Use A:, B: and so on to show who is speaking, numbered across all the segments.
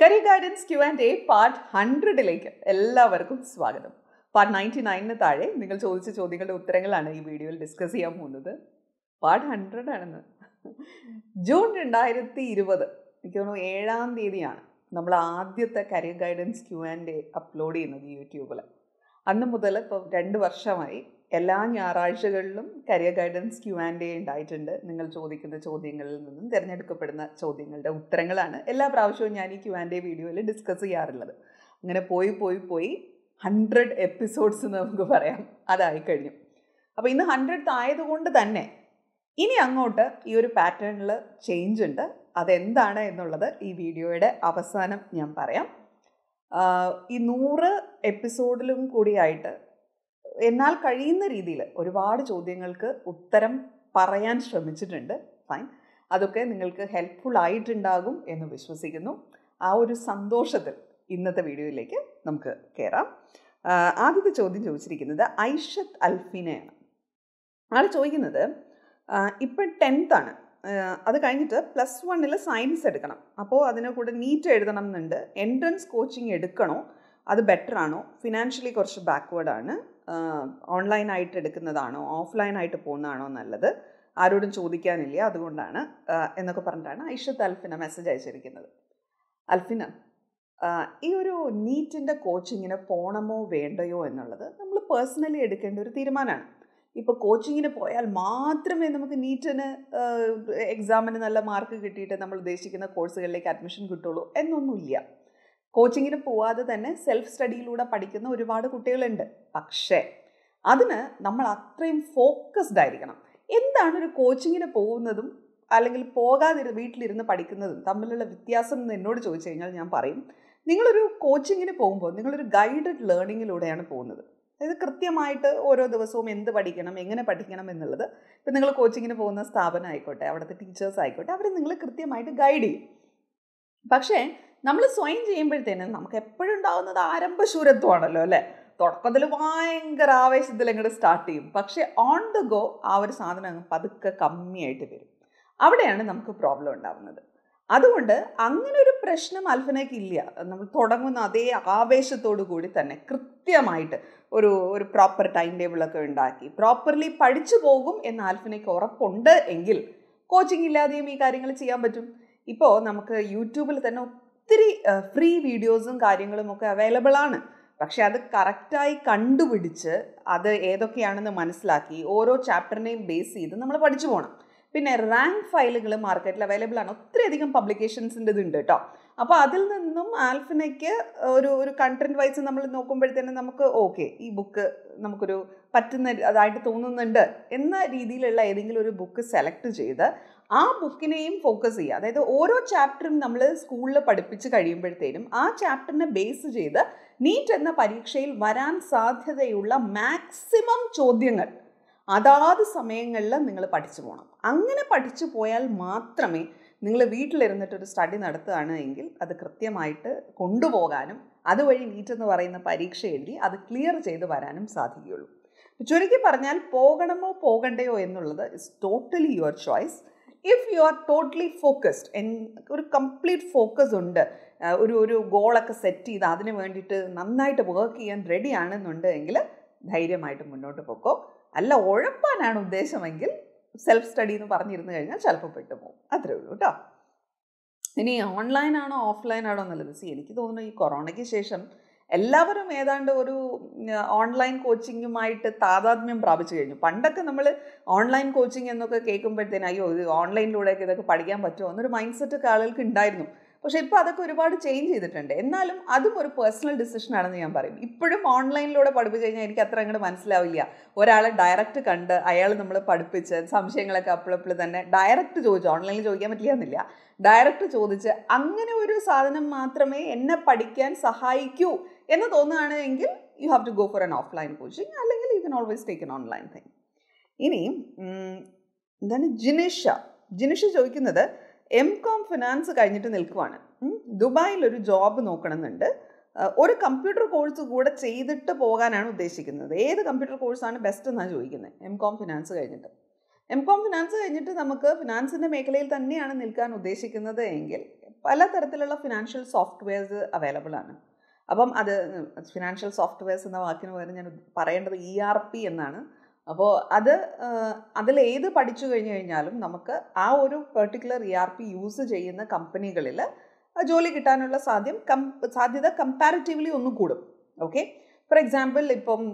A: career guidance Q and A part ഹൺഡ്രഡിലേക്ക് എല്ലാവർക്കും സ്വാഗതം പാർട്ട് നയൻറ്റി നയനിന് താഴെ നിങ്ങൾ ചോദിച്ച ചോദ്യങ്ങളുടെ ഉത്തരങ്ങളാണ് ഈ വീഡിയോയിൽ ഡിസ്കസ് ചെയ്യാൻ പോകുന്നത് പാർട്ട് ഹൺഡ്രഡ് ആണെന്ന് ജൂൺ രണ്ടായിരത്തി ഇരുപത് എനിക്ക് തോന്നുന്നു ഏഴാം തീയതിയാണ് നമ്മൾ ആദ്യത്തെ career guidance Q and A upload ചെയ്യുന്നത് യൂട്യൂബിൽ അന്ന് മുതൽ ഇപ്പോൾ രണ്ട് വർഷമായി എല്ലാ ഞായറാഴ്ചകളിലും career guidance Q and A ഉണ്ടായിട്ടുണ്ട് നിങ്ങൾ ചോദിക്കുന്ന ചോദ്യങ്ങളിൽ നിന്നും തിരഞ്ഞെടുക്കപ്പെടുന്ന ചോദ്യങ്ങളുടെ ഉത്തരങ്ങളാണ് എല്ലാ പ്രാവശ്യവും ഞാൻ ഈ ക്യു ആൻഡ് എ വീഡിയോയിൽ ഡിസ്കസ് ചെയ്യാറുള്ളത് അങ്ങനെ പോയി പോയി പോയി ഹൺഡ്രഡ് എപ്പിസോഡ്സ് നമുക്ക് പറയാം അതായി കഴിഞ്ഞു അപ്പോൾ ഇന്ന് ഹൺഡ്രഡ് ആയതുകൊണ്ട് തന്നെ ഇനി അങ്ങോട്ട് ഈ ഒരു പാറ്റേണിൽ ചേഞ്ച് ഉണ്ട് അതെന്താണ് എന്നുള്ളത് ഈ വീഡിയോയുടെ അവസാനം ഞാൻ പറയാം ഈ നൂറ് എപ്പിസോഡിലും കൂടിയായിട്ട് എന്നാൽ കഴിയുന്ന രീതിയിൽ ഒരുപാട് ചോദ്യങ്ങൾക്ക് ഉത്തരം പറയാൻ ശ്രമിച്ചിട്ടുണ്ട് ഫൈൻ അതൊക്കെ നിങ്ങൾക്ക് ഹെൽപ്ഫുൾ ആയിട്ടുണ്ടാകും എന്ന് വിശ്വസിക്കുന്നു ആ ഒരു സന്തോഷത്തിൽ ഇന്നത്തെ വീഡിയോയിലേക്ക് നമുക്ക് കയറാം ആദ്യത്തെ ചോദ്യം ചോദിച്ചിരിക്കുന്നത് ഐഷത്ത് അൽഫിനെയാണ് ആൾ ചോദിക്കുന്നത് ഇപ്പം ടെൻത്താണ് അത് കഴിഞ്ഞിട്ട് പ്ലസ് വണ്ണിൽ സയൻസ് എടുക്കണം അപ്പോൾ അതിനെ കൂടെ നീറ്റ് എഴുതണം എന്നുണ്ട് എൻട്രൻസ് കോച്ചിങ് എടുക്കണോ അത് ബെറ്റർ ആണോ ഫിനാൻഷ്യലി കുറച്ച് ബാക്ക്വേർഡ് ആണ് ഓൺലൈനായിട്ട് എടുക്കുന്നതാണോ ഓഫ്ലൈനായിട്ട് പോകുന്നതാണോ നല്ലത് ആരോടും ചോദിക്കാനില്ല അതുകൊണ്ടാണ് എന്നൊക്കെ പറഞ്ഞിട്ടാണ് ഐഷത്ത് അൽഫിന മെസ്സേജ് അയച്ചിരിക്കുന്നത് അൽഫിന ഈ ഒരു നീറ്റിൻ്റെ കോച്ചിങ്ങിന് പോകണമോ വേണ്ടയോ എന്നുള്ളത് നമ്മൾ പേഴ്സണലി എടുക്കേണ്ട ഒരു തീരുമാനമാണ് ഇപ്പോൾ കോച്ചിങ്ങിന് പോയാൽ മാത്രമേ നമുക്ക് നീറ്റിന് എക്സാമിന് നല്ല മാർക്ക് കിട്ടിയിട്ട് നമ്മൾ ഉദ്ദേശിക്കുന്ന കോഴ്സുകളിലേക്ക് അഡ്മിഷൻ കിട്ടുള്ളൂ എന്നൊന്നുമില്ല കോച്ചിങ്ങിന് പോവാതെ തന്നെ സെൽഫ് സ്റ്റഡിയിലൂടെ പഠിക്കുന്ന ഒരുപാട് കുട്ടികളുണ്ട് പക്ഷേ അതിന് നമ്മൾ അത്രയും ഫോക്കസ്ഡ് ആയിരിക്കണം എന്താണ് ഒരു കോച്ചിങ്ങിന് പോകുന്നതും അല്ലെങ്കിൽ പോകാതിരു വീട്ടിലിരുന്ന് പഠിക്കുന്നതും തമ്മിലുള്ള വ്യത്യാസം എന്ന് എന്നോട് ചോദിച്ചു കഴിഞ്ഞാൽ ഞാൻ പറയും നിങ്ങളൊരു കോച്ചിങ്ങിന് പോകുമ്പോൾ നിങ്ങളൊരു ഗൈഡഡ് ലേണിങ്ങിലൂടെയാണ് പോകുന്നത് അതായത് കൃത്യമായിട്ട് ഓരോ ദിവസവും എന്ത് പഠിക്കണം എങ്ങനെ പഠിക്കണം എന്നുള്ളത് ഇപ്പം നിങ്ങൾ കോച്ചിങ്ങിന് പോകുന്ന സ്ഥാപനം ആയിക്കോട്ടെ അവിടുത്തെ ടീച്ചേഴ്സ് ആയിക്കോട്ടെ അവർ നിങ്ങൾ കൃത്യമായിട്ട് ഗൈഡ് ചെയ്യും പക്ഷേ നമ്മൾ സ്വയം ചെയ്യുമ്പോഴത്തേനും നമുക്ക് എപ്പോഴും ഉണ്ടാകുന്നത് ആരംഭശൂരത്വമാണല്ലോ അല്ലേ തുടക്കത്തിൽ ഭയങ്കര ആവേശത്തിൽ അങ്ങോട്ട് സ്റ്റാർട്ട് ചെയ്യും പക്ഷേ ഓൺ ദ ഗോ ആ ഒരു സാധനം അങ്ങ് പതുക്കെ കമ്മിയായിട്ട് വരും അവിടെയാണ് നമുക്ക് പ്രോബ്ലം ഉണ്ടാവുന്നത് അതുകൊണ്ട് അങ്ങനെ ഒരു പ്രശ്നം അൽഫനയ്ക്ക് ഇല്ല നമ്മൾ തുടങ്ങുന്ന അതേ ആവേശത്തോടു കൂടി തന്നെ കൃത്യമായിട്ട് ഒരു ഒരു പ്രോപ്പർ ടൈം ടേബിളൊക്കെ ഉണ്ടാക്കി പ്രോപ്പർലി പഠിച്ചു പോകും എന്ന് ആൽഫനയ്ക്ക് ഉറപ്പുണ്ട് എങ്കിൽ കോച്ചിങ് ഇല്ലാതെയും ഈ കാര്യങ്ങൾ ചെയ്യാൻ പറ്റും ഇപ്പോൾ നമുക്ക് യൂട്യൂബിൽ തന്നെ ഒത്തിരി ഫ്രീ വീഡിയോസും കാര്യങ്ങളും ഒക്കെ അവൈലബിൾ ആണ് പക്ഷെ അത് കറക്റ്റായി കണ്ടുപിടിച്ച് അത് ഏതൊക്കെയാണെന്ന് മനസ്സിലാക്കി ഓരോ ചാപ്റ്ററിനെയും ബേസ് ചെയ്ത് നമ്മൾ പഠിച്ചു പോകണം പിന്നെ റാങ്ക് ഫയലുകൾ മാർക്കറ്റിൽ അവൈലബിൾ ആണ് ഒത്തിരി അധികം പബ്ലിക്കേഷൻസിൻ്റെ ഇതുണ്ട് കേട്ടോ അപ്പോൾ അതിൽ നിന്നും ആൽഫിനയ്ക്ക് ഒരു ഒരു കണ്ടന്റ് വൈസ് നമ്മൾ നോക്കുമ്പോഴത്തേനും നമുക്ക് ഓക്കെ ഈ ബുക്ക് നമുക്കൊരു പറ്റുന്ന അതായിട്ട് തോന്നുന്നുണ്ട് എന്ന രീതിയിലുള്ള ഏതെങ്കിലും ഒരു ബുക്ക് സെലക്ട് ചെയ്ത് ആ ബുക്കിനെയും ഫോക്കസ് ചെയ്യുക അതായത് ഓരോ ചാപ്റ്ററും നമ്മൾ സ്കൂളിൽ പഠിപ്പിച്ച് കഴിയുമ്പോഴത്തേനും ആ ചാപ്റ്ററിനെ ബേസ് ചെയ്ത് നീറ്റ് എന്ന പരീക്ഷയിൽ വരാൻ സാധ്യതയുള്ള മാക്സിമം ചോദ്യങ്ങൾ അതാത് സമയങ്ങളിൽ നിങ്ങൾ പഠിച്ചു പോകണം അങ്ങനെ പഠിച്ചു പോയാൽ മാത്രമേ നിങ്ങൾ വീട്ടിലിരുന്നിട്ട് ഒരു സ്റ്റഡി നടത്തുകയാണ് എങ്കിൽ അത് കൃത്യമായിട്ട് കൊണ്ടുപോകാനും അതുവഴി നീറ്റ് എന്ന് പറയുന്ന പരീക്ഷ എഴുതി അത് ക്ലിയർ ചെയ്ത് വരാനും സാധിക്കുകയുള്ളൂ ചുരുക്കി പറഞ്ഞാൽ പോകണമോ പോകണ്ടയോ എന്നുള്ളത് is totally your choice if you are totally focused an ഒരു കംപ്ലീറ്റ് ഫോക്കസ് ഉണ്ട് ഒരു ഒരു ഗോളൊക്കെ സെറ്റ് ചെയ്ത് അതിന് വേണ്ടിയിട്ട് നന്നായിട്ട് വർക്ക് ചെയ്യാൻ റെഡി ആണെന്നുണ്ടെങ്കിൽ ധൈര്യമായിട്ട് മുന്നോട്ട് പോക്കോ അല്ല ഉഴപ്പാനാണ് ഉദ്ദേശമെങ്കിൽ സെൽഫ് സ്റ്റഡി എന്ന് പറഞ്ഞിരുന്നു കഴിഞ്ഞാൽ ചിലപ്പോൾ പെട്ടുപോകും അത്രേ ഉള്ളൂ കേട്ടോ ഇനി ഓൺലൈൻ ആണോ ഓഫ്ലൈൻ ആണോ എന്നുള്ളത് സി എനിക്ക് തോന്നുന്നു ഈ കൊറോണയ്ക്ക് ശേഷം എല്ലാവരും ഏതാണ്ട് ഒരു ഓൺലൈൻ കോച്ചിങ്ങുമായിട്ട് താതാത്മ്യം പ്രാപിച്ചു കഴിഞ്ഞു പണ്ടൊക്കെ നമ്മൾ ഓൺലൈൻ കോച്ചിങ് എന്നൊക്കെ കേൾക്കുമ്പോഴത്തേനും അയ്യോ ഇത് ഓൺലൈനിലൂടെയൊക്കെ ഇതൊക്കെ പഠിക്കാൻ പറ്റുമോ എന്നൊരു മൈൻഡ് സെറ്റ് ഒക്കെ ആളുകൾക്ക് ഉണ്ടായിരുന്നു പക്ഷേ ഇപ്പോൾ അതൊക്കെ ഒരുപാട് ചേഞ്ച് ചെയ്തിട്ടുണ്ട് എന്നാലും അതും ഒരു പേഴ്സണൽ ഡിസിഷൻ ആണെന്ന് ഞാൻ പറയും ഇപ്പോഴും ഓൺലൈനിലൂടെ പഠിപ്പിച്ച് കഴിഞ്ഞാൽ എനിക്ക് അത്ര അങ്ങോട്ട് മനസ്സിലാവില്ല ഒരാളെ ഡയറക്റ്റ് കണ്ട് അയാൾ നമ്മൾ പഠിപ്പിച്ച് സംശയങ്ങളൊക്കെ അപ്പോഴപ്പോൾ തന്നെ ഡയറക്റ്റ് ചോദിച്ചു ഓൺലൈനിൽ ചോദിക്കാൻ പറ്റില്ല എന്നില്ല ഡയറക്റ്റ് ചോദിച്ച് അങ്ങനെ ഒരു സാധനം മാത്രമേ എന്നെ പഠിക്കാൻ സഹായിക്കൂ എന്ന് തോന്നുകയാണ് എങ്കിൽ you have to go for an offline coaching അല്ലെങ്കിൽ you can always take an online thing ഇനി എന്താണ് ജിനിഷ ജിനിഷ ചോദിക്കുന്നത് എം കോം ഫിനാൻസ് കഴിഞ്ഞിട്ട് നിൽക്കുവാണ് ദുബായിൽ ഒരു ജോബ് നോക്കണമെന്നുണ്ട് ഒരു കമ്പ്യൂട്ടർ കോഴ്സ് കൂടെ ചെയ്തിട്ട് പോകാനാണ് ഉദ്ദേശിക്കുന്നത് ഏത് കമ്പ്യൂട്ടർ കോഴ്സാണ് ബെസ്റ്റ് എന്നാണ് ചോദിക്കുന്നത് എം കോം ഫിനാൻസ് കഴിഞ്ഞിട്ട് എം കോം ഫിനാൻസ് കഴിഞ്ഞിട്ട് നമുക്ക് ഫിനാൻസിൻ്റെ മേഖലയിൽ തന്നെയാണ് നിൽക്കാൻ ഉദ്ദേശിക്കുന്നത് എങ്കിൽ പലതരത്തിലുള്ള ഫിനാൻഷ്യൽ സോഫ്റ്റ്വെയർസ് അവൈലബിൾ ആണ് അപ്പം അത് ഫിനാൻഷ്യൽ സോഫ്റ്റ്വെയർസ് എന്ന വാക്കിന് പകരം ഞാൻ പറയേണ്ടത് ഇ ആർ പി എന്നാണ് അപ്പോൾ അത് അതിൽ ഏത് പഠിച്ചു കഴിഞ്ഞു കഴിഞ്ഞാലും നമുക്ക് ആ ഒരു particular E R P use ചെയ്യുന്ന കമ്പനികളിൽ ജോലി കിട്ടാനുള്ള സാധ്യം കം സാധ്യത കമ്പാരിറ്റീവ്ലി ഒന്ന് കൂടും ഓക്കെ ഫോർ എക്സാമ്പിൾ ഇപ്പം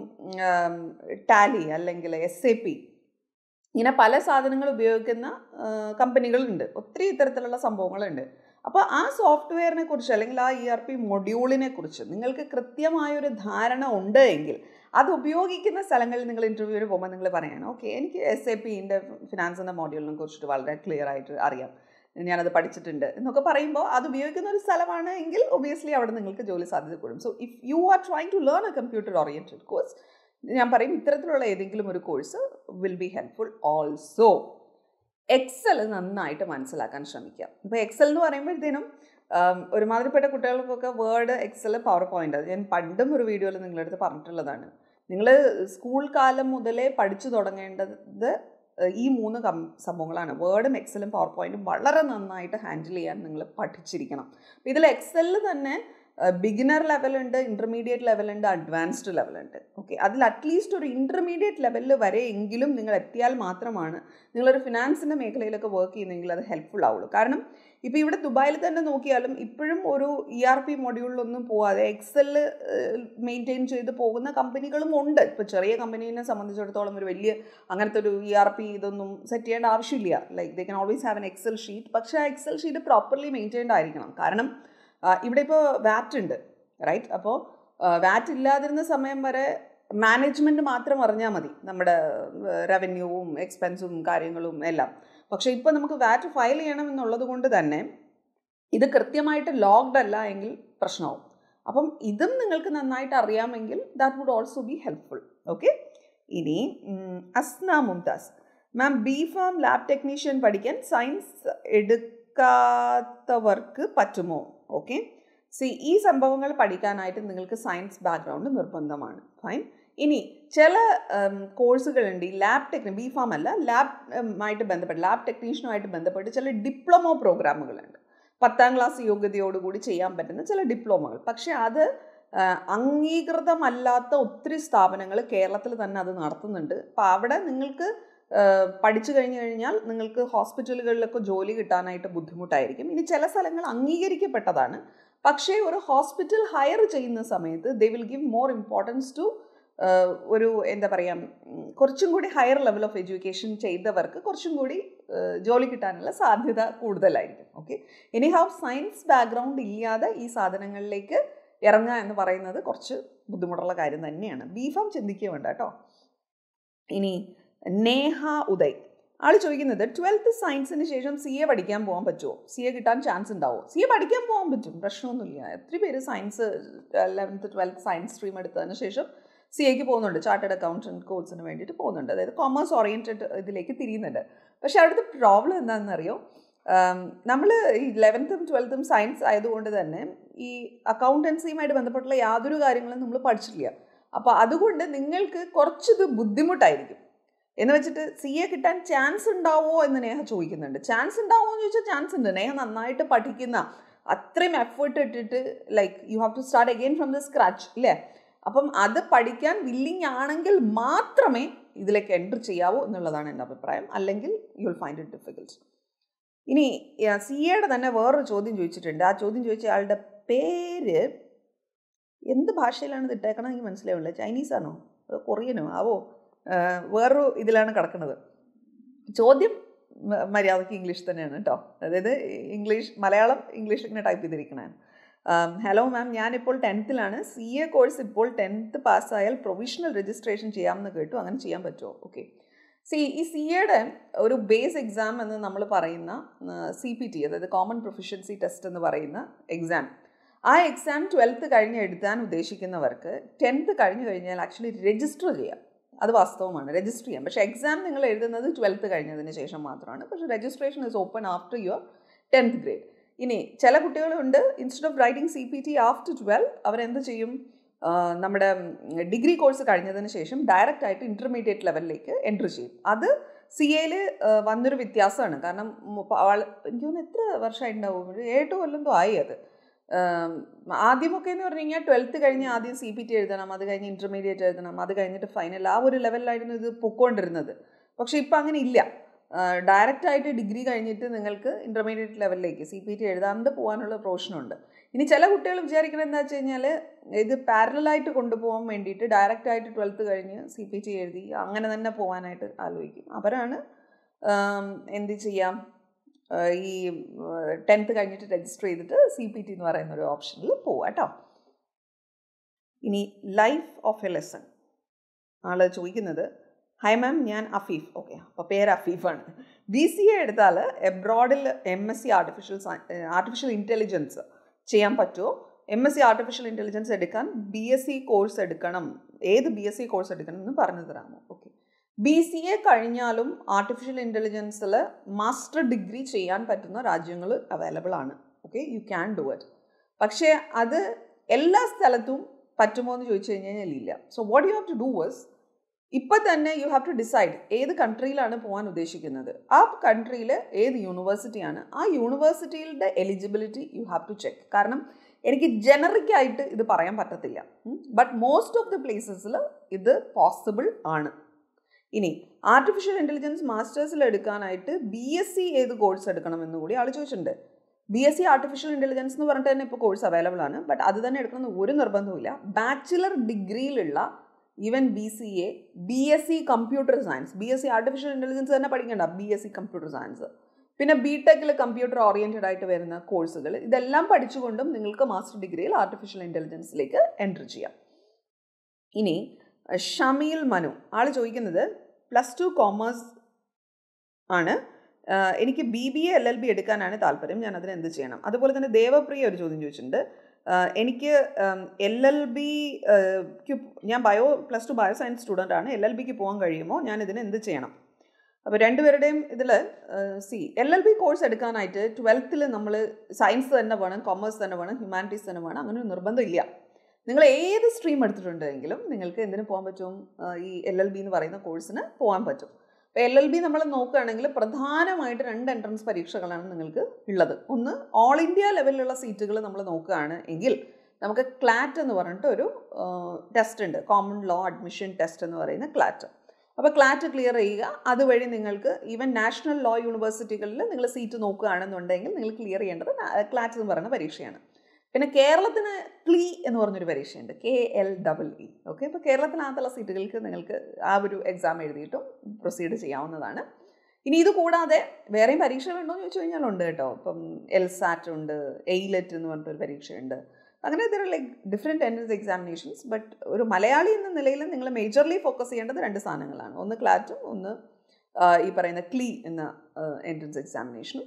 A: ടാലി അല്ലെങ്കിൽ എസ് എ പി ഇങ്ങനെ പല സാധനങ്ങൾ ഉപയോഗിക്കുന്ന കമ്പനികളുണ്ട് ഒത്തിരി ഇത്തരത്തിലുള്ള സംഭവങ്ങളുണ്ട് അപ്പോൾ ആ സോഫ്റ്റ്വെയറിനെ കുറിച്ച് അല്ലെങ്കിൽ ആ ഇ ആർ പി മൊഡ്യൂളിനെ കുറിച്ച് നിങ്ങൾക്ക് കൃത്യമായൊരു ധാരണ ഉണ്ട് എങ്കിൽ അത് ഉപയോഗിക്കുന്ന സ്ഥലങ്ങളിൽ നിങ്ങൾ ഇൻ്റർവ്യൂവിന് പോകുമ്പോൾ നിങ്ങൾ പറയണം ഓക്കെ എനിക്ക് എസ് എ പിൻ്റെ ഫിനാൻസ് എന്ന മോഡ്യൂളിനെ കുറിച്ചിട്ട് വളരെ ക്ലിയർ ആയിട്ട് അറിയാം ഞാനത് പഠിച്ചിട്ടുണ്ട് എന്നൊക്കെ പറയുമ്പോൾ അത് ഉപയോഗിക്കുന്ന ഒരു സ്ഥലമാണ് എങ്കിൽ ഒബിയസ്ലി അവിടെ നിങ്ങൾക്ക് ജോലി സാധ്യത കൂടും so if you are trying to learn a computer oriented course ഞാൻ പറയും ഇത്തരത്തിലുള്ള ഏതെങ്കിലും ഒരു course will be helpful also Excel നന്നായിട്ട് മനസ്സിലാക്കാൻ ശ്രമിക്കുക ഇപ്പോൾ എക്സൽ എന്ന് പറയുമ്പോഴത്തേനും ഒരുമാതിരിപ്പെട്ട കുട്ടികൾക്കൊക്കെ വേർഡ് എക്സൽ പവർ പോയിന്റ് അത് ഞാൻ പണ്ടും ഒരു വീഡിയോയിൽ നിങ്ങളുടെ അടുത്ത് പറഞ്ഞിട്ടുള്ളതാണ് നിങ്ങൾ സ്കൂൾ കാലം മുതലേ പഠിച്ചു തുടങ്ങേണ്ടത് ഈ മൂന്ന് കം സംഭവങ്ങളാണ് വേർഡും എക്സലും പവർ പോയിന്റും വളരെ നന്നായിട്ട് ഹാൻഡിൽ ചെയ്യാൻ നിങ്ങൾ പഠിച്ചിരിക്കണം ഇതിൽ എക്സലിൽ തന്നെ ബിഗിനർ ലെവലുണ്ട് ഇൻ്റർമീഡിയറ്റ് ലെവലുണ്ട് അഡ്വാൻസ്ഡ് ലെവലുണ്ട് ഓക്കെ അതിൽ അറ്റ്ലീസ്റ്റ് ഒരു ഇൻ്റർമീഡിയറ്റ് ലെവലിൽ വരെ എങ്കിലും നിങ്ങൾ എത്തിയാൽ മാത്രമാണ് നിങ്ങളൊരു ഫിനാൻസിൻ്റെ മേഖലയിലൊക്കെ വർക്ക് ചെയ്യുന്നെങ്കിൽ അത് ഹെൽപ്ഫുൾ ആവുള്ളൂ കാരണം ഇപ്പോൾ ഇവിടെ ദുബായിൽ തന്നെ നോക്കിയാലും ഇപ്പോഴും ഒരു ഇ ആർ പി മൊഡ്യൂളിലൊന്നും പോവാതെ എക്സൽ മെയിൻറ്റെയിൻ ചെയ്ത് പോകുന്ന കമ്പനികളും ഉണ്ട് ഇപ്പോൾ ചെറിയ കമ്പനീനെ സംബന്ധിച്ചിടത്തോളം ഒരു വലിയ അങ്ങനത്തെ ഒരു ഇ ആർ പി ഇതൊന്നും സെറ്റ് ചെയ്യേണ്ട ആവശ്യമില്ല like they can always have an Excel sheet പക്ഷേ ആ എക്സൽ ഷീറ്റ് പ്രോപ്പർലി മെയിൻറ്റെയിൻഡ് ആയിരിക്കണം കാരണം ഇവിടെ ഇപ്പോൾ വാറ്റ് ഉണ്ട് റൈറ്റ് അപ്പോൾ വാറ്റ് ഇല്ലാതിരുന്ന സമയം വരെ മാനേജ്മെൻറ്റ് മാത്രം അറിഞ്ഞാൽ മതി നമ്മുടെ റവന്യൂവും എക്സ്പെൻസും കാര്യങ്ങളും എല്ലാം പക്ഷേ ഇപ്പോൾ നമുക്ക് വാറ്റ് ഫയൽ ചെയ്യണം എന്നുള്ളത് കൊണ്ട് തന്നെ ഇത് കൃത്യമായിട്ട് ലോക്ക്ഡ് അല്ല എങ്കിൽ പ്രശ്നമാവും അപ്പം ഇതും നിങ്ങൾക്ക് നന്നായിട്ട് അറിയാമെങ്കിൽ that would also be helpful okay ഇനി Asna Mumtaz ma'am B Pharm lab technician പഠിക്കാൻ സയൻസ് എടുക്കാത്തവർക്ക് പറ്റുമോ ഓക്കെ സി ഈ സംഭവങ്ങൾ പഠിക്കാനായിട്ട് നിങ്ങൾക്ക് സയൻസ് ബാക്ക്ഗ്രൗണ്ട് നിർബന്ധമാണ് ഫൈൻ ഇനി ചില കോഴ്സുകളുണ്ട് ഈ ലാബ് ടെക്നി ബി ഫാം അല്ല ലാബുമായിട്ട് ബന്ധപ്പെട്ട് ലാബ് ടെക്നീഷ്യനുമായിട്ട് ബന്ധപ്പെട്ട് ചില ഡിപ്ലോമോ പ്രോഗ്രാമുകളുണ്ട് പത്താം ക്ലാസ് യോഗ്യതയോടുകൂടി ചെയ്യാൻ പറ്റുന്ന ചില ഡിപ്ലോമകൾ പക്ഷേ അത് അംഗീകൃതമല്ലാത്ത ഒത്തിരി സ്ഥാപനങ്ങൾ കേരളത്തിൽ തന്നെ അത് നടത്തുന്നുണ്ട് അപ്പോൾ അവിടെ നിങ്ങൾക്ക് പഠിച്ചു കഴിഞ്ഞു കഴിഞ്ഞാൽ നിങ്ങൾക്ക് ഹോസ്പിറ്റലുകളിലൊക്കെ ജോലി കിട്ടാനായിട്ട് ബുദ്ധിമുട്ടായിരിക്കും ഇനി ചില സ്ഥലങ്ങൾ അംഗീകരിക്കപ്പെട്ടതാണ് പക്ഷേ ഒരു ഹോസ്പിറ്റൽ ഹയർ ചെയ്യുന്ന സമയത്ത് they will give more importance to ഒരു എന്താ പറയുക കുറച്ചും കൂടി ഹയർ ലെവൽ ഓഫ് എഡ്യൂക്കേഷൻ ചെയ്തവർക്ക് കുറച്ചും കൂടി ജോലി കിട്ടാനുള്ള സാധ്യത കൂടുതലായിരിക്കും ഓക്കെ ഇനി ഹൗ സയൻസ് ബാക്ക്ഗ്രൗണ്ട് ഇല്ലാതെ ഈ സാധനങ്ങളിലേക്ക് ഇറങ്ങുക എന്ന് പറയുന്നത് കുറച്ച് ബുദ്ധിമുട്ടുള്ള കാര്യം തന്നെയാണ് ബി ഫാം ചിന്തിക്കുക വേണ്ട കേട്ടോ ഇനി നേഹ ഉദയ് ആൾ ചോദിക്കുന്നത് ട്വൽത്ത് സയൻസിന് ശേഷം സി എ പഠിക്കാൻ പോകാൻ പറ്റുമോ സി എ കിട്ടാൻ ചാൻസ് ഉണ്ടാവുമോ സി എ പഠിക്കാൻ പോകാൻ പറ്റും പ്രശ്നമൊന്നുമില്ല എത്ര പേര് science eleventh twelfth science stream എടുത്തതിന് ശേഷം സി എക്ക് പോകുന്നുണ്ട് ചാർട്ടേഡ് അക്കൗണ്ടൻറ്റ് കോഴ്സിന് വേണ്ടിയിട്ട് പോകുന്നുണ്ട് അതായത് കോമേഴ്സ് ഓറിയൻറ്റഡ് ഇതിലേക്ക് തിരിയുന്നുണ്ട് പക്ഷേ അവിടുത്തെ പ്രോബ്ലം എന്താണെന്നറിയോ നമ്മൾ ഈ ലെവൻത്തും ട്വൽത്തും സയൻസ് ആയതുകൊണ്ട് തന്നെ ഈ അക്കൗണ്ടൻസിയുമായിട്ട് ബന്ധപ്പെട്ടുള്ള യാതൊരു കാര്യങ്ങളും നമ്മൾ പഠിച്ചിട്ടില്ല അപ്പോൾ അതുകൊണ്ട് നിങ്ങൾക്ക് കുറച്ചിത് ബുദ്ധിമുട്ടായിരിക്കും എന്ന് വെച്ചിട്ട് സി എ കിട്ടാൻ ചാൻസ് ഉണ്ടാവോ എന്ന് നേഹ ചോദിക്കുന്നുണ്ട് ചാൻസ് ഉണ്ടാവോ എന്ന് ചോദിച്ചാൽ ചാൻസ് ഉണ്ട് നേഹ നന്നായിട്ട് പഠിക്കുന്ന അത്രയും എഫേർട്ട് ഇട്ടിട്ട് like you have to start again from the scratch ഇല്ലേ അപ്പം അത് പഠിക്കാൻ വില്ലിങ് ആണെങ്കിൽ മാത്രമേ ഇതിലേക്ക് എൻറ്റർ ചെയ്യാവൂ എന്നുള്ളതാണ് എൻ്റെ അഭിപ്രായം അല്ലെങ്കിൽ you will find it difficult ഇനി സി എയുടെ തന്നെ വേറൊരു ചോദ്യം ചോദിച്ചിട്ടുണ്ട് ആ ചോദ്യം ചോദിച്ച ആളുടെ പേര് എന്ത് ഭാഷയിലാണ് ഇത് ഇട്ടേക്കണം എനിക്ക് മനസ്സിലാവില്ല ചൈനീസാണോ അതോ കൊറിയനോ ആവോ വേറൊരു ഇതിലാണ് കിടക്കുന്നത് ചോദ്യം മര്യാദയ്ക്ക് ഇംഗ്ലീഷ് തന്നെയാണ് കേട്ടോ അതായത് ഇംഗ്ലീഷ് മലയാളം ഇംഗ്ലീഷ് ഇങ്ങനെ ടൈപ്പ് ചെയ്തിരിക്കണേ ഹലോ മാം ഞാനിപ്പോൾ ടെൻത്തിലാണ് സി എ കോഴ്സ് ഇപ്പോൾ ടെൻത്ത് പാസ്സായാൽ പ്രൊവിഷണൽ രജിസ്ട്രേഷൻ ചെയ്യാമെന്ന് കേട്ടു അങ്ങനെ ചെയ്യാൻ പറ്റുമോ ഓക്കെ സി ഈ സി എയുടെ ഒരു ബേസ് എക്സാം എന്ന് നമ്മൾ പറയുന്ന സി പി ടി അതായത് കോമൺ പ്രൊഫിഷ്യൻസി ടെസ്റ്റ് എന്ന് പറയുന്ന എക്സാം ആ എക്സാം ട്വൽത്ത് കഴിഞ്ഞ് എഴുതാൻ ഉദ്ദേശിക്കുന്നവർക്ക് ടെൻത്ത് കഴിഞ്ഞ് കഴിഞ്ഞാൽ ആക്ച്വലി രജിസ്റ്റർ ചെയ്യാം അത് വാസ്തവമാണ് രജിസ്റ്റർ ചെയ്യാം പക്ഷേ എക്സാം നിങ്ങൾ എഴുതുന്നത് ട്വൽത്ത് കഴിഞ്ഞതിന് ശേഷം മാത്രമാണ് പക്ഷേ registration is open after your tenth grade ഇനി ചില കുട്ടികളുണ്ട് instead of writing C P T after twelve അവരെന്ത് ചെയ്യും നമ്മുടെ ഡിഗ്രി കോഴ്സ് കഴിഞ്ഞതിന് ശേഷം ഡയറക്റ്റ് ആയിട്ട് ഇൻ്റർമീഡിയറ്റ് ലെവലിലേക്ക് എൻട്രി ചെയ്യും അത് സി എയിൽ വന്നൊരു വ്യത്യാസമാണ് കാരണം മു- പ- ആള് എനിക്ക് തോന്നുന്നു എത്ര വർഷമായിട്ടുണ്ടാവും ഒരു ഏഴ് കൊല്ലം ആയി അത് ആം, ആദ്യമൊക്കെ എന്ന് പറഞ്ഞു കഴിഞ്ഞാൽ ട്വൽത്ത് കഴിഞ്ഞ് ആദ്യം സി പി ടി എഴുതണം അത് കഴിഞ്ഞ് ഇൻ്റർമീഡിയറ്റ് എഴുതണം അത് കഴിഞ്ഞിട്ട് ഫൈനൽ ആ ഒരു ലെവലിലായിരുന്നു ഇത് പൊക്കോണ്ടിരുന്നത് പക്ഷേ ഇപ്പം അങ്ങനെ ഇല്ല ഡയറക്റ്റ് ആയിട്ട് ഡിഗ്രി കഴിഞ്ഞിട്ട് നിങ്ങൾക്ക് ഇൻ്റർമീഡിയറ്റ് ലെവലിലേക്ക് സി പി ടി എഴുതാണ്ട് പോകാനുള്ള പ്രൊഫഷനുണ്ട് ഇനി ചില കുട്ടികൾ വിചാരിക്കുന്നത് എന്താ വെച്ച് കഴിഞ്ഞാൽ ഇത് പാരലായിട്ട് കൊണ്ടുപോകാൻ വേണ്ടിയിട്ട് ഡയറക്റ്റ് ആയിട്ട് ട്വൽത്ത് കഴിഞ്ഞ് സി പി ടി എഴുതി അങ്ങനെ തന്നെ പോകാനായിട്ട് ആലോചിക്കും അവരാണ് ആം, എന്ത് ചെയ്യാം ആ, ഈ ടെൻത്ത് കഴിഞ്ഞിട്ട് രജിസ്റ്റർ ചെയ്തിട്ട് സി പി ടി എന്ന് പറയുന്ന ഒരു ഓപ്ഷനിൽ പോവാം കേട്ടോ ഇനി ലൈഫ് ഓഫ് എ ലെസൺ ആള് ചോദിക്കുന്നത് ഹൈ മാം ഞാൻ അഫീഫ് ഓക്കെ അപ്പോൾ പേര് അഫീഫാണ് ബി സി എ എടുത്താൽ എബ്രോഡിൽ M S C artificial artificial intelligence ചെയ്യാൻ പറ്റുമോ M S C artificial intelligence എടുക്കാൻ ബി എസ് സി കോഴ്സ് എടുക്കണം ഏത് ബി എസ് സി കോഴ്സ് എടുക്കണം എന്ന് പറഞ്ഞു തരാമോ ഓക്കെ ബി സി എ കഴിഞ്ഞാലും ആർട്ടിഫിഷ്യൽ ഇൻ്റലിജൻസിൽ മാസ്റ്റർ ഡിഗ്രി ചെയ്യാൻ പറ്റുന്ന രാജ്യങ്ങൾ അവൈലബിൾ ആണ് okay you can do it പക്ഷേ അത് എല്ലാ സ്ഥലത്തും പറ്റുമോ എന്ന് ചോദിച്ചു കഴിഞ്ഞാൽ ഇല്ല so what you have to do was ഇപ്പം തന്നെ യു ഹാവ് ടു ഡിസൈഡ് ഏത് കൺട്രിയിലാണ് പോകാൻ ഉദ്ദേശിക്കുന്നത് ആ കൺട്രിയിൽ ഏത് യൂണിവേഴ്സിറ്റിയാണ് ആ യൂണിവേഴ്സിറ്റിയുടെ eligibility you have to check കാരണം എനിക്ക് ജനറിക് ആയിട്ട് ഇത് പറയാൻ പറ്റത്തില്ല ബട്ട് മോസ്റ്റ് ഓഫ് ദി പ്ലേസസിൽ ഇത് പോസിബിൾ ആണ് ഇനി ആർട്ടിഫിഷ്യൽ ഇൻ്റലിജൻസ് മാസ്റ്റേഴ്സിൽ എടുക്കാനായിട്ട് ബി എസ് സി ഏത് കോഴ്സ് എടുക്കണം എന്ന് കൂടി ആൾ ചോദിച്ചിട്ടുണ്ട് B S C artificial intelligence എന്ന് പറഞ്ഞിട്ട് തന്നെ ഇപ്പോൾ കോഴ്സ് അവൈലബിൾ ആണ് ബട്ട് അത് തന്നെ എടുക്കണമെന്ന് ഒരു നിർബന്ധവുമില്ല ബാച്ചിലർ ഡിഗ്രിയിലുള്ള even B C A B S C computer science B S C artificial intelligence തന്നെ പഠിക്കണ്ട B S C computer science പിന്നെ ബി ടെക്കിൽ കമ്പ്യൂട്ടർ ഓറിയൻറ്റഡ് ആയിട്ട് വരുന്ന കോഴ്സുകൾ ഇതെല്ലാം പഠിച്ചുകൊണ്ടും നിങ്ങൾക്ക് മാസ്റ്റർ ഡിഗ്രിയിൽ ആർട്ടിഫിഷ്യൽ ഇൻ്റലിജൻസിലേക്ക് എൻറ്റർ ചെയ്യാം ഇനി ഷമീൽ മനു ആൾ ചോദിക്കുന്നത് പ്ലസ് ടു കോമേഴ്സ് ആണ് ആഹ് എനിക്ക് B B A L L B എടുക്കാനാണ് താല്പര്യം ഞാൻ അതിന് എന്ത് ചെയ്യണം അതുപോലെ തന്നെ ദേവപ്രിയ ഒരു ചോദ്യം ചോദിച്ചിട്ടുണ്ട് ആഹ് എനിക്ക് എൽ എൽ ബി ഞാൻ bio plus two bio science student ആണ് എൽ എൽ ബിക്ക് പോകാൻ കഴിയുമോ ഞാൻ ഇതിന് എന്ത് ചെയ്യണം അപ്പോൾ രണ്ടുപേരുടെയും ഇതിൽ C L L B course എടുക്കാനായിട്ട് ട്വൽത്തിൽ നമ്മൾ സയൻസ് തന്നെ വേണം കൊമേഴ്സ് തന്നെ വേണം ഹ്യൂമാനിറ്റീസ് തന്നെ വേണം അങ്ങനെ ഒരു നിർബന്ധമില്ല നിങ്ങൾ ഏത് സ്ട്രീം എടുത്തിട്ടുണ്ടെങ്കിലും നിങ്ങൾക്ക് എന്തിനു പോകാൻ പറ്റും ആ, ഈ എൽ എൽ ബി എന്ന് പറയുന്ന കോഴ്സിന് പോകാൻ പറ്റും അപ്പോൾ എൽ എൽ ബി നമ്മൾ നോക്കുകയാണെങ്കിൽ പ്രധാനമായിട്ട് രണ്ട് എൻട്രൻസ് പരീക്ഷകളാണ് നിങ്ങൾക്ക് ഉള്ളത് ഒന്ന് ഓൾ ഇന്ത്യ ലെവലിലുള്ള സീറ്റുകൾ നമ്മൾ നോക്കുകയാണ് എങ്കിൽ നമുക്ക് ക്ലാറ്റ് എന്ന് പറഞ്ഞിട്ട് ഒരു ടെസ്റ്റ് ഉണ്ട് കോമൺ ലോ അഡ്മിഷൻ ടെസ്റ്റ് എന്ന് പറയുന്ന ക്ലാറ്റ് അപ്പോൾ ക്ലാറ്റ് ക്ലിയർ ചെയ്യുക അതുവഴി നിങ്ങൾക്ക് ഈവൻ നാഷണൽ ലോ യൂണിവേഴ്സിറ്റികളിൽ നിങ്ങൾ സീറ്റ് നോക്കുകയാണെന്നുണ്ടെങ്കിൽ നിങ്ങൾ ക്ലിയർ ചെയ്യേണ്ടത് ക്ലാറ്റ് എന്ന് പറയുന്ന പരീക്ഷയാണ് പിന്നെ കേരളത്തിന് ക്ലീ എന്ന് പറഞ്ഞൊരു പരീക്ഷയുണ്ട് K L double E okay ഇപ്പോൾ കേരളത്തിനകത്തുള്ള സീറ്റുകൾക്ക് നിങ്ങൾക്ക് ആ ഒരു എക്സാം എഴുതിയിട്ടും പ്രൊസീഡ് ചെയ്യാവുന്നതാണ് ഇനി ഇത് കൂടാതെ വേറെയും പരീക്ഷകളുണ്ടോ എന്ന് ചോദിച്ചു കഴിഞ്ഞാൽ ഉണ്ട് കേട്ടോ ഇപ്പം എൽ സാറ്റ് ഉണ്ട് എയ്ലെറ്റ് എന്ന് പറഞ്ഞിട്ടൊരു പരീക്ഷയുണ്ട് അങ്ങനെ ഇതിൽ like different entrance examinations but ഒരു മലയാളി എന്ന നിലയിൽ നിങ്ങൾ മേജർലി ഫോക്കസ് ചെയ്യേണ്ടത് രണ്ട് സാധനങ്ങളാണ് ഒന്ന് ക്ലാറ്റും ഒന്ന് ആ, ഈ പറയുന്ന ക്ലീ എന്ന എൻട്രൻസ് എക്സാമിനേഷനും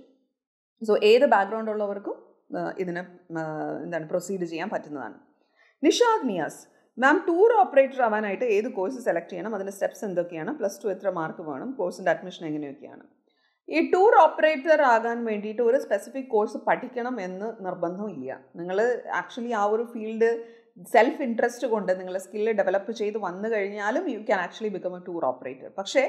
A: സോ ഏത് ബാക്ക്ഗ്രൗണ്ട് ഉള്ളവർക്കും ആ, ഇതിന് ആ, എന്താണ് പ്രൊസീഡ് ചെയ്യാൻ പറ്റുന്നതാണ് Nishad Niyas ma'am tour operator ആവാനായിട്ട് ഏത് കോഴ്സ് സെലക്ട് ചെയ്യണം അതിൻ്റെ സ്റ്റെപ്സ് എന്തൊക്കെയാണ് പ്ലസ് ടു എത്ര മാർക്ക് വേണം കോഴ്സിൻ്റെ അഡ്മിഷൻ എങ്ങനെയൊക്കെയാണ് ഈ ടൂർ ഓപ്പറേറ്റർ ആകാൻ വേണ്ടിയിട്ട് ഒരു സ്പെസിഫിക് കോഴ്സ് പഠിക്കണം എന്ന് നിർബന്ധമില്ല നിങ്ങൾ ആക്ച്വലി ആ ഒരു ഫീൽഡ് സെൽഫ് ഇൻട്രസ്റ്റ് കൊണ്ട് നിങ്ങൾ സ്കില്ല് ഡെവലപ്പ് ചെയ്ത് വന്നു കഴിഞ്ഞാലും you can actually become a tour operator പക്ഷേ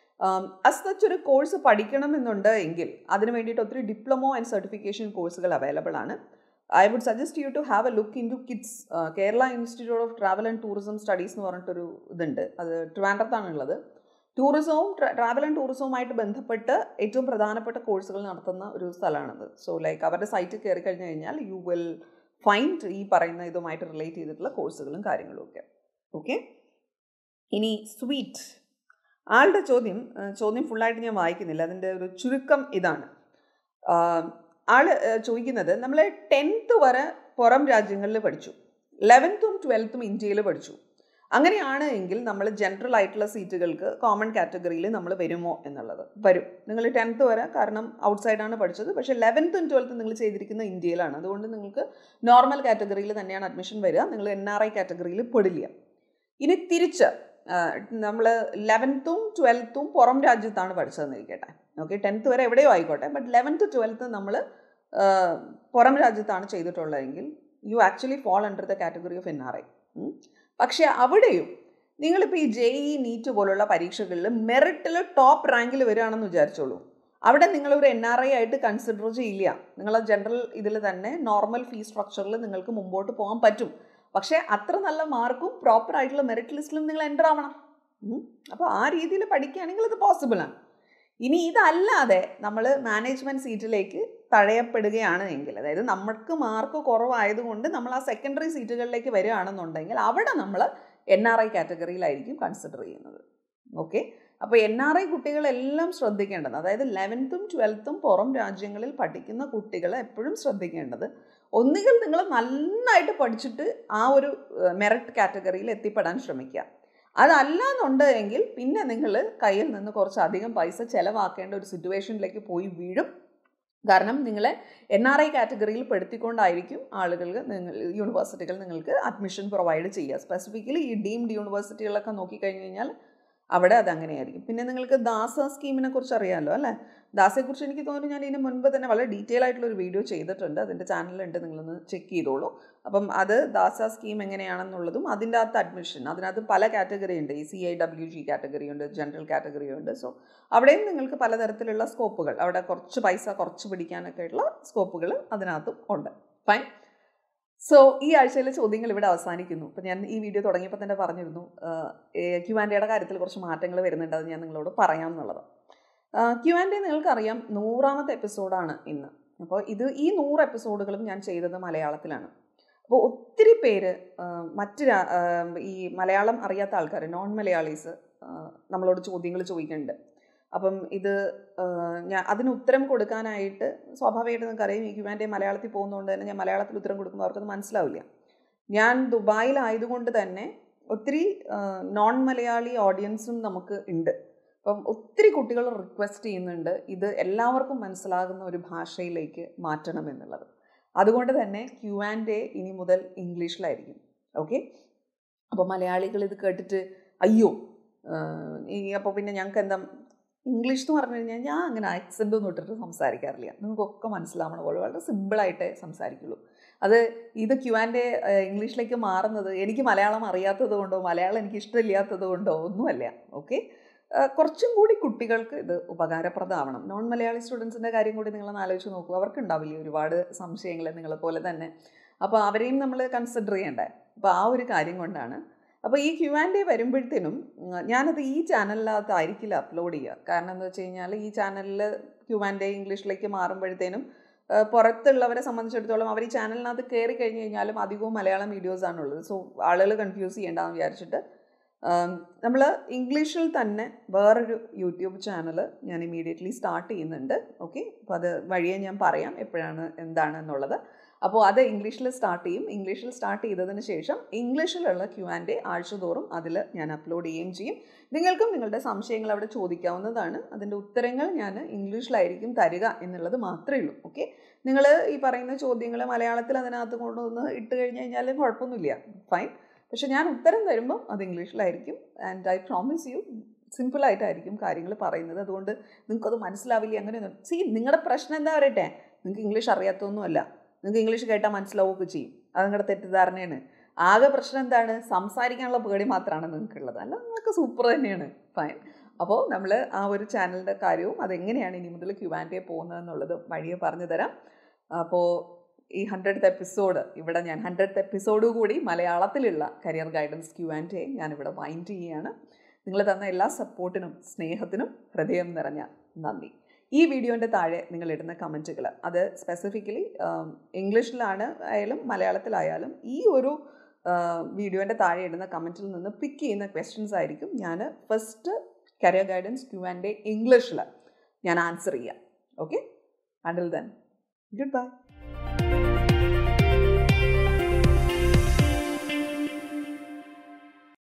A: അസ് സച്ച് ഒരു കോഴ്സ് പഠിക്കണമെന്നുണ്ട് എങ്കിൽ അതിന് വേണ്ടിയിട്ട് ഒത്തിരി ഡിപ്ലോമോ ആൻഡ് സർട്ടിഫിക്കേഷൻ കോഴ്സുകൾ അവൈലബിൾ ആണ് I would suggest you to have a look in to KITTS Kerala institute of travel and tourism studies എന്ന് പറഞ്ഞിട്ടൊരു ഇതുണ്ട് അത് ട്രിവാൻഡ്രത്താണ് ഉള്ളത് ടൂറിസവും ട്രാവൽ ആൻഡ് ടൂറിസവുമായിട്ട് ബന്ധപ്പെട്ട് ഏറ്റവും പ്രധാനപ്പെട്ട കോഴ്സുകൾ നടത്തുന്ന ഒരു സ്ഥലമാണത് സോ ലൈക്ക് അവരുടെ സൈറ്റിൽ കയറി കഴിഞ്ഞു കഴിഞ്ഞാൽ യു വിൽ ഫൈൻഡ് ഈ പറയുന്ന ഇതുമായിട്ട് റിലേറ്റ് ചെയ്തിട്ടുള്ള കോഴ്സുകളും കാര്യങ്ങളും ഒക്കെ ഓക്കെ ഇനി സ്വീറ്റ് ആളുടെ ചോദ്യം ആ, ചോദ്യം ഫുള്ളായിട്ട് ഞാൻ വായിക്കുന്നില്ല അതിൻ്റെ ഒരു ചുരുക്കം ഇതാണ് ആ, ആള് ആ, ചോദിക്കുന്നത് നമ്മൾ ടെൻത്ത് വരെ പുറം രാജ്യങ്ങളിൽ പഠിച്ചു ലെവൻത്തും ട്വൽത്തും ഇന്ത്യയിൽ പഠിച്ചു അങ്ങനെയാണ് എങ്കിൽ നമ്മൾ ജനറൽ ആയിട്ടുള്ള സീറ്റുകൾക്ക് കോമൺ കാറ്റഗറിയിൽ നമ്മൾ വരുമോ എന്നുള്ളത് വരും നിങ്ങൾ ടെൻത്ത് വരെ കാരണം ഔട്ട്സൈഡാണ് പഠിച്ചത് പക്ഷേ ലെവൻത്തും ട്വൽത്തും നിങ്ങൾ ചെയ്തിരിക്കുന്ന ഇന്ത്യയിലാണ് അതുകൊണ്ട് നിങ്ങൾക്ക് നോർമൽ കാറ്റഗറിയിൽ തന്നെയാണ് അഡ്മിഷൻ വരിക നിങ്ങൾ എൻ ആർ ഐ കാറ്റഗറിയിൽ പെടില്ല ഇനി തിരിച്ച് നമ്മൾ ലെവൻത്തും ട്വൽത്തും പുറം രാജ്യത്താണ് പഠിച്ചതെന്ന് ഇരിക്കട്ടെ ഓക്കെ ടെൻത്ത് വരെ എവിടെയോ ആയിക്കോട്ടെ ബട്ട് ലെവൻത്ത് ട്വൽത്ത് നമ്മൾ പുറം രാജ്യത്താണ് ചെയ്തിട്ടുള്ളതെങ്കിൽ you actually fall under the category of an R R പക്ഷേ അവിടെയും നിങ്ങളിപ്പോൾ ഈ ജെ ഇ നീറ്റ് പോലുള്ള പരീക്ഷകളിൽ മെറിറ്റിൽ ടോപ്പ് റാങ്കിൽ വരികയാണെന്ന് വിചാരിച്ചോളൂ അവിടെ നിങ്ങളൊരു എൻ ആർ ഐ ആയിട്ട് കൺസിഡർ ചെയ്യില്ല നിങ്ങൾ ജനറൽ ഇതിൽ തന്നെ നോർമൽ ഫീ സ്ട്രക്ചറിൽ നിങ്ങൾക്ക് മുമ്പോട്ട് പോകാൻ പറ്റും പക്ഷേ അത്ര നല്ല മാർക്കും പ്രോപ്പർ ആയിട്ടുള്ള മെറിറ്റ് ലിസ്റ്റിലും നിങ്ങൾ എൻ്റർ ആവണം അപ്പോൾ ആ രീതിയിൽ പഠിക്കുകയാണെങ്കിൽ ഇത് പോസിബിളാണ് ഇനി ഇതല്ലാതെ നമ്മൾ മാനേജ്മെൻറ്റ് സീറ്റിലേക്ക് തഴയപ്പെടുകയാണ് എങ്കിൽ അതായത് നമുക്ക് മാർക്ക് കുറവായതുകൊണ്ട് നമ്മൾ ആ സെക്കൻഡറി സീറ്റുകളിലേക്ക് വരികയാണെന്നുണ്ടെങ്കിൽ അവിടെ നമ്മൾ എൻ ആർ ഐ കാറ്റഗറിയിലായിരിക്കും കൺസിഡർ ചെയ്യുന്നത് ഓക്കെ അപ്പോൾ എൻ ആർ ഐ കുട്ടികളെല്ലാം ശ്രദ്ധിക്കേണ്ടത് അതായത് ലെവൻത്തും ട്വൽത്തും പുറം രാജ്യങ്ങളിൽ പഠിക്കുന്ന കുട്ടികൾ എപ്പോഴും ശ്രദ്ധിക്കേണ്ടത് ഒന്നുകിൽ നിങ്ങൾ നന്നായിട്ട് പഠിച്ചിട്ട് ആ ഒരു മെറിറ്റ് കാറ്റഗറിയിൽ എത്തിപ്പെടാൻ ശ്രമിക്കുക അതല്ല എന്നുണ്ടെങ്കിൽ പിന്നെ നിങ്ങൾ കയ്യിൽ നിന്ന് കുറച്ച് അധികം പൈസ ചിലവാക്കേണ്ട ഒരു സിറ്റുവേഷനിലേക്ക് പോയി വീഴും കാരണം നിങ്ങളെ എൻ ആർ ഐ കാറ്റഗറിയിൽ പെടുത്തിക്കൊണ്ടായിരിക്കും ആളുകൾക്ക് നിങ്ങൾ യൂണിവേഴ്സിറ്റികൾ നിങ്ങൾക്ക് അഡ്മിഷൻ പ്രൊവൈഡ് ചെയ്യുക സ്പെസിഫിക്കലി ഈ ഡീംഡ് യൂണിവേഴ്സിറ്റികളൊക്കെ നോക്കിക്കഴിഞ്ഞ് കഴിഞ്ഞാൽ അവിടെ അത് അങ്ങനെയായിരിക്കും പിന്നെ നിങ്ങൾക്ക് ദാസ സ്കീമിനെ കുറിച്ച് അറിയാമല്ലോ അല്ലേ ദാസയെക്കുറിച്ച് എനിക്ക് തോന്നുന്നു ഞാൻ ഇതിന് മുൻപ് തന്നെ വളരെ ഡീറ്റെയിൽ ആയിട്ടുള്ള ഒരു വീഡിയോ ചെയ്തിട്ടുണ്ട് അതിൻ്റെ ചാനലുണ്ട് നിങ്ങളൊന്ന് ചെക്ക് ചെയ്തോളൂ അപ്പം അത് ദാസ സ്കീം എങ്ങനെയാണെന്നുള്ളതും അതിൻ്റെ അകത്ത് അഡ്മിഷൻ അതിനകത്ത് പല കാറ്റഗറി ഉണ്ട് ഈ C I W G category ഉണ്ട് ജനറൽ കാറ്റഗറി ഉണ്ട് സോ അവിടെയും നിങ്ങൾക്ക് പലതരത്തിലുള്ള സ്കോപ്പുകൾ അവിടെ കുറച്ച് പൈസ കുറച്ച് പിടിക്കാനൊക്കെ ഉള്ള സ്കോപ്പുകൾ അതിനകത്തും ഉണ്ട് ഫൈൻ സോ ഈ ആഴ്ചയിലെ ചോദ്യങ്ങൾ ഇവിടെ അവസാനിക്കുന്നു ഇപ്പം ഞാൻ ഈ വീഡിയോ തുടങ്ങിയപ്പോൾ തന്നെ പറഞ്ഞിരുന്നു ക്യു ആൻഡ് എയുടെ കാര്യത്തിൽ കുറച്ച് മാറ്റങ്ങൾ വരുന്നുണ്ട് അത് ഞാൻ നിങ്ങളോട് പറയാം എന്നുള്ളത് ക്യു ആൻഡ് എ നിങ്ങൾക്കറിയാം നൂറാമത്തെ എപ്പിസോഡാണ് ഇന്ന് അപ്പോൾ ഇത് ഈ നൂറ് എപ്പിസോഡുകളും ഞാൻ ചെയ്തത് മലയാളത്തിലാണ് അപ്പോൾ ഒത്തിരി പേര് മറ്റ് ഈ മലയാളം അറിയാത്ത ആൾക്കാർ നോൺ മലയാളീസ് നമ്മളോട് ചോദ്യങ്ങൾ ചോദിക്കുന്നുണ്ട് അപ്പം ഇത് ഞാൻ അതിന് ഉത്തരം കൊടുക്കാനായിട്ട് സ്വാഭാവികമായിട്ട് നിങ്ങൾക്കറിയാം ഈ ക്യുവാൻ്റെ മലയാളത്തിൽ പോകുന്നതുകൊണ്ട് തന്നെ ഞാൻ മലയാളത്തിൽ ഉത്തരം കൊടുക്കുമ്പോൾ അവർക്കത് മനസ്സിലാവില്ല ഞാൻ ദുബായിലായതുകൊണ്ട് തന്നെ ഒത്തിരി നോൺ മലയാളി ഓഡിയൻസും നമുക്ക് ഉണ്ട് അപ്പം ഒത്തിരി കുട്ടികൾ റിക്വസ്റ്റ് ചെയ്യുന്നുണ്ട് ഇത് എല്ലാവർക്കും മനസ്സിലാകുന്ന ഒരു ഭാഷയിലേക്ക് മാറ്റണം എന്നുള്ളത് അതുകൊണ്ട് തന്നെ ക്യു ആൻഡ് എ ഇനി മുതൽ ഇംഗ്ലീഷിലായിരിക്കും ഓക്കെ അപ്പോൾ മലയാളികൾ ഇത് കേട്ടിട്ട് അയ്യോ ഈ അപ്പോൾ പിന്നെ ഞങ്ങൾക്ക് എന്താ ഇംഗ്ലീഷ് എന്ന് പറഞ്ഞു കഴിഞ്ഞാൽ ഞാൻ അങ്ങനെ ആക്സെൻ്റ് ഒന്നും ഇട്ടിട്ട് സംസാരിക്കാറില്ല നിങ്ങൾക്കൊക്കെ മനസ്സിലാവണ പോലെ വളരെ സിമ്പിളായിട്ടേ സംസാരിക്കുള്ളൂ അത് ഇത് ക്യു ആൻഡ് എ ഇംഗ്ലീഷിലേക്ക് മാറുന്നത് എനിക്ക് മലയാളം അറിയാത്തത് കൊണ്ടോ മലയാളം എനിക്ക് ഇഷ്ടമില്ലാത്തത് കൊണ്ടോ ഒന്നുമല്ല ഓക്കെ കുറച്ചും കൂടി കുട്ടികൾക്ക് ഇത് ഉപകാരപ്രദമാവണം നോൺ മലയാളി സ്റ്റുഡൻസിൻ്റെ കാര്യം കൂടി നിങ്ങളൊന്ന് ആലോചിച്ച് നോക്കൂ അവർക്ക് ഉണ്ടാവില്ലേ ഒരുപാട് സംശയങ്ങൾ നിങ്ങളെ പോലെ തന്നെ അപ്പോൾ അവരെയും നമ്മൾ കൺസിഡർ ചെയ്യണ്ടേ അപ്പോൾ ആ ഒരു കാര്യം കൊണ്ടാണ് അപ്പോൾ ഈ ക്യു ആൻഡ് എ വരുമ്പോഴത്തേനും ഞാനത് ഈ ചാനലിനകത്തായിരിക്കില്ല അപ്ലോഡ് ചെയ്യുക കാരണം എന്താ വെച്ച് കഴിഞ്ഞാൽ ഈ ചാനലിൽ ക്യു ആൻഡ് എ ഇംഗ്ലീഷിലേക്ക് മാറുമ്പോഴത്തേനും പുറത്തുള്ളവരെ സംബന്ധിച്ചിടത്തോളം അവർ ഈ ചാനലിനകത്ത് കയറി കഴിഞ്ഞ് കഴിഞ്ഞാലും അധികവും മലയാളം വീഡിയോസാണുള്ളത് സോ ആളുകൾ കൺഫ്യൂസ് ചെയ്യേണ്ടെന്ന് വിചാരിച്ചിട്ട് നമ്മൾ ഇംഗ്ലീഷിൽ തന്നെ വേറൊരു യൂട്യൂബ് ചാനൽ ഞാൻ ഇമീഡിയറ്റ്ലി സ്റ്റാർട്ട് ചെയ്യുന്നുണ്ട് ഓക്കെ അപ്പോൾ അത് വഴിയെ ഞാൻ പറയാം എപ്പോഴാണ് എന്താണ് എന്നുള്ളത് അപ്പോൾ അത് ഇംഗ്ലീഷിൽ സ്റ്റാർട്ട് ചെയ്യും ഇംഗ്ലീഷിൽ സ്റ്റാർട്ട് ചെയ്തതിന് ശേഷം ഇംഗ്ലീഷിലുള്ള ക്യു ആൻഡ് എ ആഴ്ചതോറും അതിൽ ഞാൻ അപ്ലോഡ് ചെയ്യുകയും ചെയ്യും നിങ്ങൾക്കും നിങ്ങളുടെ സംശയങ്ങൾ അവിടെ ചോദിക്കാവുന്നതാണ് അതിൻ്റെ ഉത്തരങ്ങൾ ഞാൻ ഇംഗ്ലീഷിലായിരിക്കും തരിക എന്നുള്ളത് മാത്രമേ ഉള്ളൂ ഓക്കെ നിങ്ങൾ ഈ പറയുന്ന ചോദ്യങ്ങൾ മലയാളത്തിൽ അതിനകത്ത് കൊണ്ടുവന്ന് ഇട്ട് കഴിഞ്ഞ് കഴിഞ്ഞാലും കുഴപ്പമൊന്നുമില്ല ഫൈൻ പക്ഷെ ഞാൻ ഉത്തരം തരുമ്പോൾ അത് ഇംഗ്ലീഷിലായിരിക്കും ആൻഡ് ഐ പ്രോമിസ് യു സിമ്പിളായിട്ടായിരിക്കും കാര്യങ്ങൾ പറയുന്നത് അതുകൊണ്ട് നിങ്ങൾക്കത് മനസ്സിലാവില്ല അങ്ങനെയൊന്നും സി നിങ്ങളുടെ പ്രശ്നം എന്താ പറയട്ടെ നിങ്ങൾക്ക് ഇംഗ്ലീഷ് അറിയാത്തൊന്നുമല്ല നിങ്ങൾക്ക് ഇംഗ്ലീഷ് കേട്ടാൽ മനസ്സിലാവുകയൊക്കെ ചെയ്യും അത് നിങ്ങളുടെ തെറ്റിദ്ധാരണയാണ് ആകെ പ്രശ്നം എന്താണ് സംസാരിക്കാനുള്ള പേടി മാത്രമാണ് നിങ്ങൾക്കുള്ളത് അല്ല നിങ്ങൾക്ക് സൂപ്പർ തന്നെയാണ് ഫൈൻ അപ്പോൾ നമ്മൾ ആ ഒരു ചാനലിൻ്റെ കാര്യവും അതെങ്ങനെയാണ് ഇനി മുതൽ ക്യു ആൻഡ് എ പോകുന്നതെന്നുള്ളത് വഴിയെ പറഞ്ഞു തരാം അപ്പോൾ ഈ ഹൺഡ്രഡ് എപ്പിസോഡ് ഇവിടെ ഞാൻ ഹൺഡ്രഡ് എപ്പിസോഡ് കൂടി മലയാളത്തിലുള്ള career guidance Q and A ഞാനിവിടെ വൈൻഡ് ചെയ്യുകയാണ് നിങ്ങൾ തന്ന എല്ലാ സപ്പോർട്ടിനും സ്നേഹത്തിനും ഹൃദയം നിറഞ്ഞ നന്ദി ഈ വീഡിയോൻ്റെ താഴെ നിങ്ങൾ ഇടുന്ന കമൻറ്റുകൾ അത് സ്പെസിഫിക്കലി ഇംഗ്ലീഷിലാണ് ആയാലും മലയാളത്തിലായാലും ഈ ഒരു വീഡിയോൻ്റെ താഴെ ഇടുന്ന കമൻറ്റിൽ നിന്ന് പിക്ക് ചെയ്യുന്ന ക്വസ്റ്റ്യൻസ് ആയിരിക്കും ഞാൻ first career guidance Q and A ഇംഗ്ലീഷിൽ ഞാൻ ആൻസർ ചെയ്യാം okay until then good by